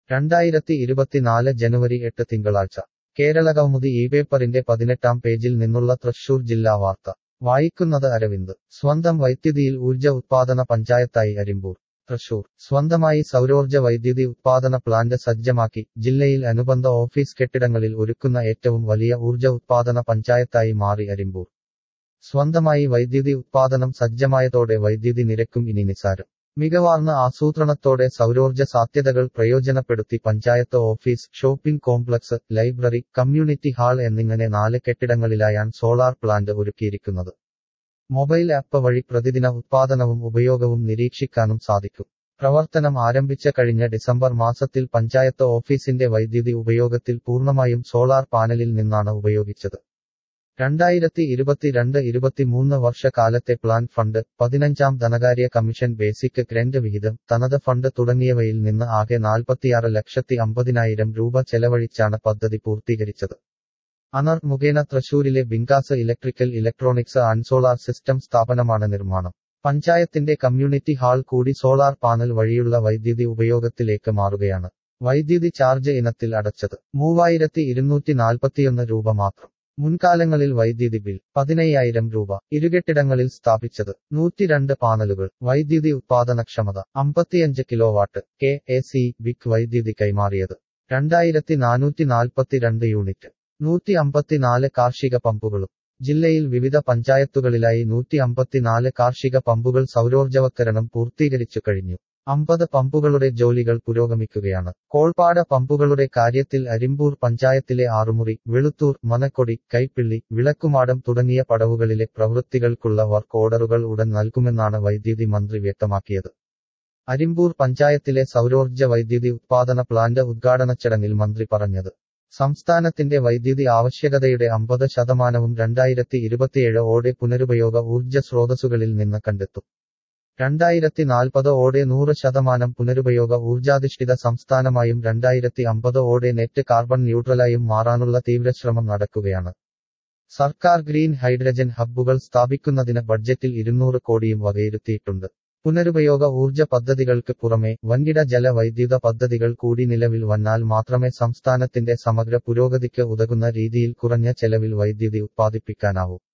രണ്ടായിരത്തി ഇരുപത്തിനാല് ജനുവരി എട്ട് തിങ്കളാഴ്ച കേരളകൗമുദി ഈ പേപ്പറിന്റെ പതിനെട്ടാം പേജിൽ നിന്നുള്ള തൃശൂർ ജില്ലാ വാർത്ത വായിക്കുന്നത് അരവിന്ദ് സ്വന്തം വൈദ്യുതിയിൽ ഊർജ ഉത്പാദന പഞ്ചായത്തായി അരിമ്പൂർ തൃശൂർ സ്വന്തമായി സൗരോർജ വൈദ്യുതി ഉത്പാദന പ്ലാന്റ് സജ്ജമാക്കി ജില്ലയിൽ അനുബന്ധ ഓഫീസ് കെട്ടിടങ്ങളിൽ ഒരുക്കുന്ന ഏറ്റവും വലിയ ഊർജ ഉത്പാദന പഞ്ചായത്തായി മാറി അരിമ്പൂർ സ്വന്തമായി വൈദ്യുതി ഉത്പാദനം സജ്ജമായതോടെ വൈദ്യുതി നിരക്കും ഇനി നിസാരം മികവാർന്ന ആസൂത്രണത്തോടെ സൗരോർജ സാധ്യതകൾ പ്രയോജനപ്പെടുത്തി panchayat office shopping complex library community hall എന്നിങ്ങനെ നാല് കെട്ടിടങ്ങളിലായാണ് സോളാർ പ്ലാന്റ് ഒരുക്കിയിരിക്കുന്നത് മൊബൈൽ ആപ്പ് വഴി പ്രതിദിന ഉത്പാദനവും ഉപയോഗവും നിരീക്ഷിക്കാനും സാധിക്കും പ്രവർത്തനം ആരംഭിച്ച കഴിഞ്ഞ ഡിസംബർ മാസത്തിൽ പഞ്ചായത്ത് ഓഫീസിന്റെ വൈദ്യുതി ഉപയോഗത്തിൽ പൂർണ്ണമായും സോളാർ പാനലിൽ നിന്നാണ് ഉപയോഗിച്ചത് രണ്ടായിരത്തി ഇരുപത്തിരണ്ട് ഇരുപത്തിമൂന്ന് വർഷക്കാലത്തെ പ്ലാൻ ഫണ്ട് പതിനഞ്ചാം ധനകാര്യ കമ്മീഷൻ ബേസിക് ഗ്രന്റ് വിഹിതം തനത് ഫണ്ട് തുടങ്ങിയവയിൽ നിന്ന് ആകെ നാൽപ്പത്തിയാറ് ലക്ഷത്തി അമ്പതിനായിരം രൂപ ചെലവഴിച്ചാണ് പദ്ധതി പൂർത്തീകരിച്ചത് അനർ മുഖേന തൃശൂരിലെ ബിങ്കാസ് electrical electronics and solar system സ്ഥാപനമാണ് നിർമ്മാണം പഞ്ചായത്തിന്റെ കമ്മ്യൂണിറ്റി ഹാൾ കൂടി സോളാർ പാനൽ വഴിയുള്ള വൈദ്യുതി ഉപയോഗത്തിലേക്ക് മാറുകയാണ് വൈദ്യുതി ചാർജ് ഇനത്തിൽ അടച്ചത് മൂവായിരത്തി ഇരുന്നൂറ്റി നാൽപ്പത്തിയൊന്ന് രൂപ മാത്രം മുൻകാലങ്ങളിൽ വൈദ്യുതി ബിൽ പതിനയ്യായിരം രൂപ ഇരുകെട്ടിടങ്ങളിൽ സ്ഥാപിച്ചത് നൂറ്റിരണ്ട് പാനലുകൾ വൈദ്യുതി ഉത്പാദനക്ഷമത അമ്പത്തിയഞ്ച് കിലോവാട്ട് കെ എ സി ബിക് വൈദ്യുതി കൈമാറിയത് രണ്ടായിരത്തി നാനൂറ്റി നാൽപ്പത്തിരണ്ട് യൂണിറ്റ് നൂറ്റി അമ്പത്തിനാല് കാർഷിക പമ്പുകളും ജില്ലയിൽ വിവിധ പഞ്ചായത്തുകളിലായി നൂറ്റി അമ്പത്തിനാല് കാർഷിക പമ്പുകൾ സൗരോർജവത്കരണം പൂർത്തീകരിച്ചു കഴിഞ്ഞു അമ്പത് പമ്പുകളുടെ ജോലികൾ പുരോഗമിക്കുകയാണ് കോൾപ്പാട പമ്പുകളുടെ കാര്യത്തിൽ അരിമ്പൂർ പഞ്ചായത്തിലെ ആറുമുറി വെളുത്തൂർ മനക്കൊടി കൈപ്പിള്ളി വിളക്കുമാടം തുടങ്ങിയ പടവുകളിലെ പ്രവൃത്തികൾക്കുള്ള വർക്ക് ഓർഡറുകൾ ഉടൻ നൽകുമെന്നാണ് വൈദ്യുതി മന്ത്രി വ്യക്തമാക്കിയത് അരിമ്പൂർ പഞ്ചായത്തിലെ സൗരോർജ്ജ വൈദ്യുതി ഉത്പാദന പ്ലാന്റ് ഉദ്ഘാടന ചടങ്ങിൽ മന്ത്രി പറഞ്ഞത് സംസ്ഥാനത്തിന്റെ വൈദ്യുതി ആവശ്യകതയുടെ അമ്പത് ശതമാനവും രണ്ടായിരത്തി ഇരുപത്തിയേഴ് ഓടെ പുനരുപയോഗ ഊർജ്ജ സ്രോതസ്സുകളിൽ നിന്ന് കണ്ടെത്തും രണ്ടായിരത്തി നാൽപ്പത് ഓടെ നൂറ് ശതമാനം പുനരുപയോഗ ഊർജാധിഷ്ഠിത സംസ്ഥാനമായും രണ്ടായിരത്തി അമ്പത് ഓടെ നെറ്റ് കാർബൺ ന്യൂട്രലായും മാറാനുള്ള തീവ്രശ്രമം നടക്കുകയാണ് സർക്കാർ ഗ്രീൻ ഹൈഡ്രജൻ ഹബ്ബുകൾ സ്ഥാപിക്കുന്നതിന് ബഡ്ജറ്റിൽ ഇരുന്നൂറ് കോടിയും വകയിരുത്തിയിട്ടുണ്ട് പുനരുപയോഗ ഊർജ പദ്ധതികൾക്ക് പുറമെ വൻകിട ജലവൈദ്യുത പദ്ധതികൾ കൂടി നിലവിൽ വന്നാൽ മാത്രമേ സംസ്ഥാനത്തിന്റെ സമഗ്ര പുരോഗതിക്ക് ഉതകുന്ന രീതിയിൽ കുറഞ്ഞ ചെലവിൽ വൈദ്യുതി ഉത്പാദിപ്പിക്കാനാവൂ